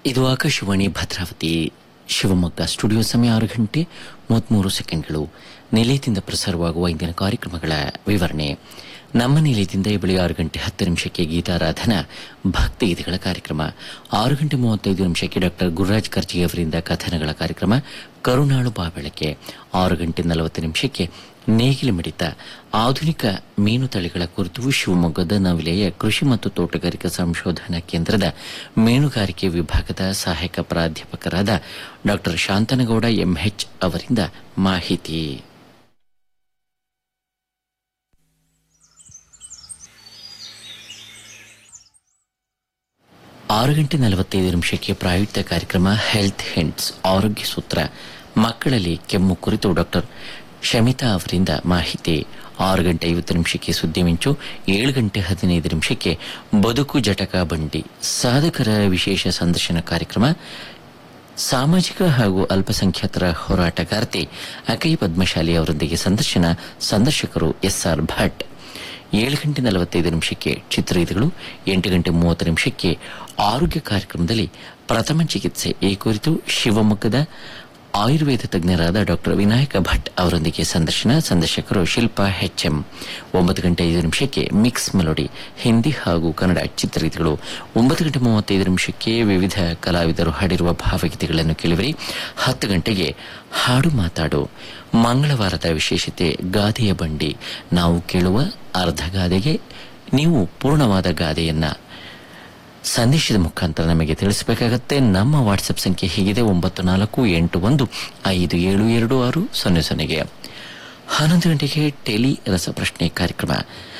ಇದು ಆಕಾಶವಾಣಿ ಭದ್ರಾವತಿ ಶಿವಮೊಗ್ಗ ಸ್ಟುಡಿಯೋ ಸಮಯ ಆರು ಗಂಟೆ ಮೂವತ್ಮೂರು ಸೆಕೆಂಡ್ಗಳು ನಿಲಯದಿಂದ ಪ್ರಸಾರವಾಗುವ ಇಂದಿನ ಕಾರ್ಯಕ್ರಮಗಳ ವಿವರಣೆ ನಮ್ಮ ನಿಲಯದಿಂದ ಈ ಬೆಳೆ ಆರು ಗಂಟೆ ಹತ್ತು ನಿಮಿಷಕ್ಕೆ ಗೀತಾರಾಧನಾ ಭಕ್ತಿಗೀತೆಗಳ ಕಾರ್ಯಕ್ರಮ ಆರು ಗಂಟೆ ಮೂವತ್ತೈದು ನಿಮಿಷಕ್ಕೆ ಡಾಕ್ಟರ್ ಗುರುರಾಜ್ ಕರ್ಜಿ ಅವರಿಂದ ಕಥನಗಳ ಕಾರ್ಯಕ್ರಮ ಕರುಣಾಳು ಬಾಬೆಳಕೆ ಆರು ಗಂಟೆ ನಲವತ್ತು ನಿಮಿಷಕ್ಕೆ ನೇಗಿಲು ಮಿಡಿತ ಆಧುನಿಕ ಮೀನು ತಳಿಗಳ ಕುರಿತು ಶಿವಮೊಗ್ಗದ ನವಿಲೆಯ ಕೃಷಿ ಮತ್ತು ತೋಟಗಾರಿಕಾ ಸಂಶೋಧನಾ ಕೇಂದ್ರದ ಮೀನುಗಾರಿಕೆ ವಿಭಾಗದ ಸಹಾಯಕ ಪ್ರಾಧ್ಯಾಪಕರಾದ ಡಾಕ್ಟರ್ ಶಾಂತನಗೌಡ ಎಂಎಚ್ ಅವರಿಂದ ಮಾಹಿತಿ ಆರು ಗಂಟೆ ನಲವತ್ತೈದು ನಿಮಿಷಕ್ಕೆ ಪ್ರಾಯುಕ್ತ ಕಾರ್ಯಕ್ರಮ ಹೆಲ್ತ್ ಹೆಂಡ್ಸ್ ಆರೋಗ್ಯ ಸೂತ್ರ ಮಕ್ಕಳಲ್ಲಿ ಕೆಮ್ಮು ಕುರಿತು ಡಾಕ್ಟರ್ ಶಮಿತಾ ಅವರಿಂದ ಮಾಹಿತಿ ಆರು ಗಂಟೆ ಐವತ್ತು ನಿಮಿಷಕ್ಕೆ ಸುದ್ದಿ ಮಿಂಚು ಏಳು ಗಂಟೆ ಹದಿನೈದು ನಿಮಿಷಕ್ಕೆ ಬದುಕು ಜಟಕ ಬಂಡಿ ಸಾಧಕರ ವಿಶೇಷ ಸಂದರ್ಶನ ಕಾರ್ಯಕ್ರಮ ಸಾಮಾಜಿಕ ಹಾಗೂ ಅಲ್ಪಸಂಖ್ಯಾತರ ಹೋರಾಟಗಾರ್ತಿ ಅಕೈ ಪದ್ಮಶಾಲಿ ಅವರೊಂದಿಗೆ ಸಂದರ್ಶನ ಸಂದರ್ಶಕರು ಎಸ್ಆರ್ ಭಟ್ ಏಳು ಗಂಟೆ ನಲವತ್ತೈದು ನಿಮಿಷಕ್ಕೆ ಚಿತ್ರಗೀತೆಗಳು ಎಂಟು ಗಂಟೆ ಮೂವತ್ತು ನಿಮಿಷಕ್ಕೆ ಆರೋಗ್ಯ ಕಾರ್ಯಕ್ರಮದಲ್ಲಿ ಪ್ರಥಮ ಚಿಕಿತ್ಸೆ ಈ ಕುರಿತು ಶಿವಮೊಗ್ಗದ ಆಯುರ್ವೇದ ತಜ್ಞರಾದ ಡಾಕ್ಟರ್ ವಿನಾಯಕ ಭಟ್ ಅವರೊಂದಿಗೆ ಸಂದರ್ಶನ ಸಂದರ್ಶಕರು ಶಿಲ್ಪಾ ಎಚ್ಎಂ ಒಂಬತ್ತು ಗಂಟೆ ಐದು ನಿಮಿಷಕ್ಕೆ ಮಿಕ್ಸ್ ಮೆಲೋಡಿ ಹಿಂದಿ ಹಾಗೂ ಕನ್ನಡ ಚಿತ್ರಗೀತೆಗಳು ಒಂಬತ್ತು ಗಂಟೆ ಮೂವತ್ತೈದು ನಿಮಿಷಕ್ಕೆ ವಿವಿಧ ಕಲಾವಿದರು ಹಾಡಿರುವ ಭಾವಗೀತೆಗಳನ್ನು ಕೇಳಿವರಿ ಹತ್ತು ಗಂಟೆಗೆ ಹಾಡು ಮಾತಾಡು ಮಂಗಳವಾರದ ವಿಶೇಷತೆ ಗಾದೆಯ ಬಂಡಿ ನಾವು ಕೇಳುವ ಅರ್ಧ ಗಾದೆಗೆ ನೀವು ಪೂರ್ಣವಾದ ಗಾದೆಯನ್ನ ಸಂದೇಶದ ಮುಖಾಂತರ ನಮಗೆ ತಿಳಿಸಬೇಕಾಗತ್ತೆ ನಮ್ಮ ವಾಟ್ಸಪ್ ಸಂಖ್ಯೆ ಹೀಗಿದೆ ಒಂಬತ್ತು ನಾಲ್ಕು ಎಂಟು ಒಂದು ಐದು ಏಳು ಎರಡು ಆರು ಸೊನ್ನೆ ಸೊನ್ನೆಗೆ ಹನ್ನೊಂದು ಗಂಟೆಗೆ ಟೆಲಿ ರಸಪ್ರಶ್ನೆ ಕಾರ್ಯಕ್ರಮ